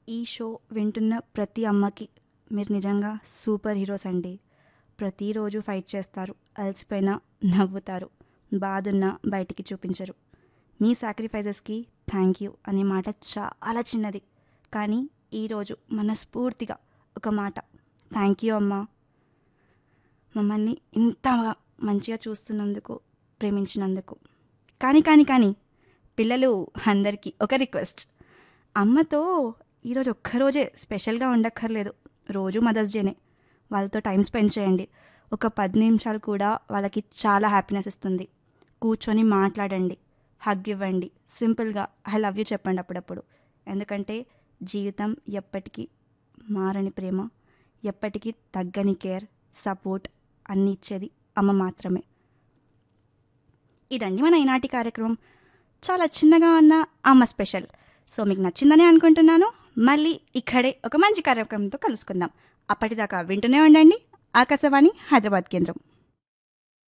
ఈ షో వింటున్న ప్రతి అమ్మకి మీరు నిజంగా సూపర్ హీరోస్ అండి ప్రతిరోజు ఫైట్ చేస్తారు అలసిపోయినా నవ్వుతారు బాధున్నా బయటికి చూపించరు మీ సాక్రిఫైజెస్కి థ్యాంక్ యూ అనే మాట చాలా చిన్నది కానీ ఈరోజు మనస్ఫూర్తిగా ఒక మాట థ్యాంక్ యూ అమ్మా మమ్మల్ని ఇంత మంచిగా చూస్తున్నందుకు ప్రేమించినందుకు కానీ కానీ కానీ పిల్లలు అందరికీ ఒక రిక్వెస్ట్ అమ్మతో ఈరోజు ఒక్కరోజే స్పెషల్గా ఉండక్కర్లేదు రోజు మదర్స్ డేనే వాళ్ళతో టైం స్పెండ్ చేయండి ఒక పది నిమిషాలు కూడా వాళ్ళకి చాలా హ్యాపీనెస్ ఇస్తుంది కూర్చొని మాట్లాడండి హగ్ ఇవ్వండి సింపుల్గా ఐ లవ్ యూ చెప్పండి అప్పుడప్పుడు ఎందుకంటే జీవితం ఎప్పటికీ మారని ప్రేమ ఎప్పటికీ తగ్గని కేర్ సపోర్ట్ అన్ని ఇచ్చేది అమ్మ మాత్రమే ఇదండి మన ఈనాటి కార్యక్రమం చాలా చిన్నగా ఉన్న అమ్మ స్పెషల్ సో మీకు నచ్చిందని అనుకుంటున్నాను మళ్ళీ ఇక్కడే ఒక మంచి కార్యక్రమంతో కలుసుకుందాం అప్పటిదాకా వింటూనే ఉండండి ఆకాశవాణి హైదరాబాద్ కేంద్రం